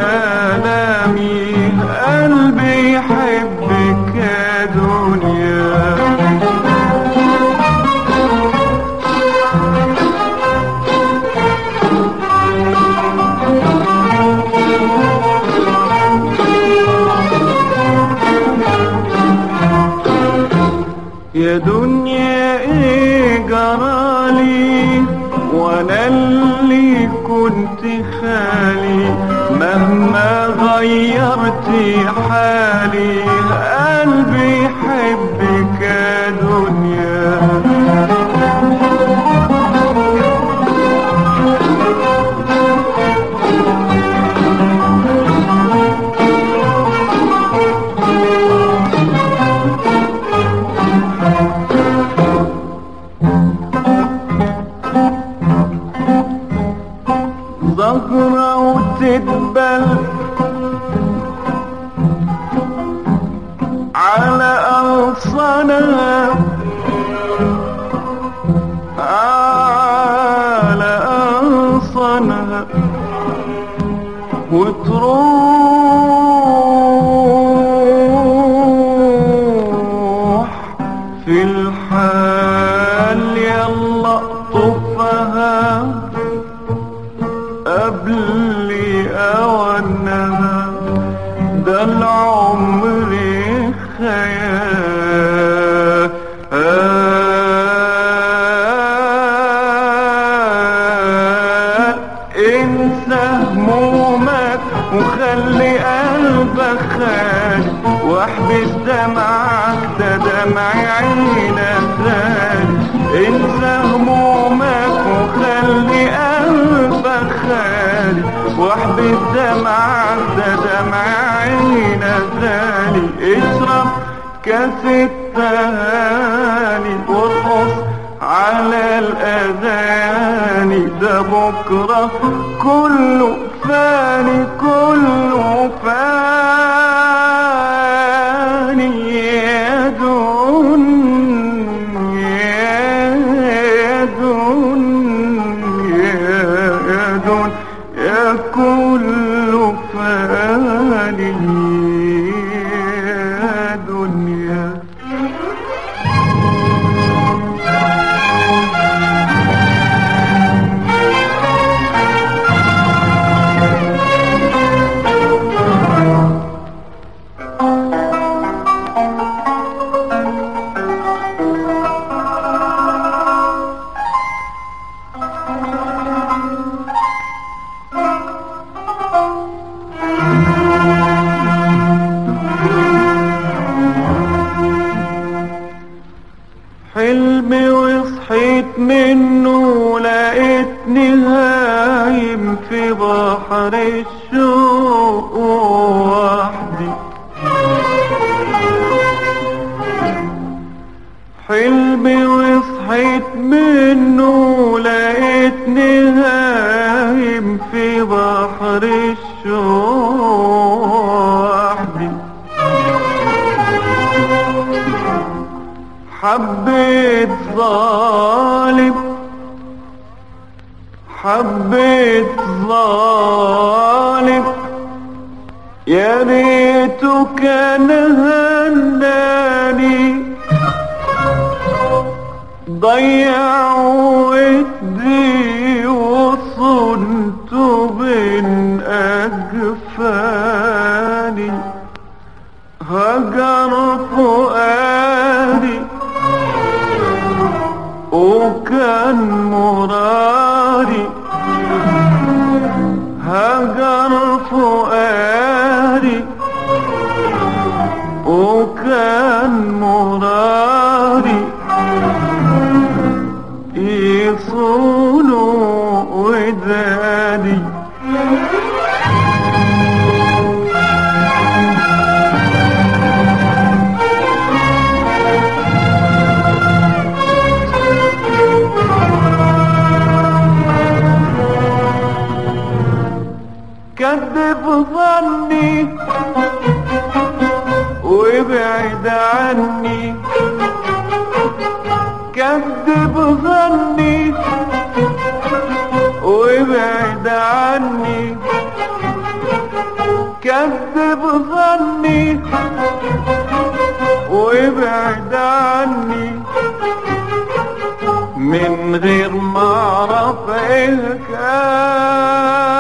آلامي قلبي يحبك يا دنيا يا دنيا ايه جرالي وانا اللي كنت خالي مهما غيرتي حالي قلبي يحبك يا دنيا زهرة وتدبل على أغصانها على أغصانها وتروح في الحال يلا طفها قبل أوانها ده العمر خيال انسى همومك وخلي قلبك خالي واحبس دمعك ده دمع عينك غالي انسى همومك وخلي قلبك خالي واحبس دمعك ده دمع عينك غالي اشرب كاس التهاني وارقص على الاذاني ده بكره كله فاني كله فاني يا دنيا يا دنيا يا دنيا كله فاني يا دنيا حلمي وصحيت منه لقيتني هايم في بحر الشوق وحدي حلمي وصحيت منه لقيتني هايم في بحر الشوق وحدي حبيت ظالم حبيت ظالم يا ريته كان هناني ضيع ودي وصنت بين أجفاني هجر فؤادي وكان مراري هجر فؤادي وكان مراري يصونوا وداني كذب ظني وابعد عني كذب ظني وابعد عني كذب ظني وابعد عني من غير ما اعرف ايه كان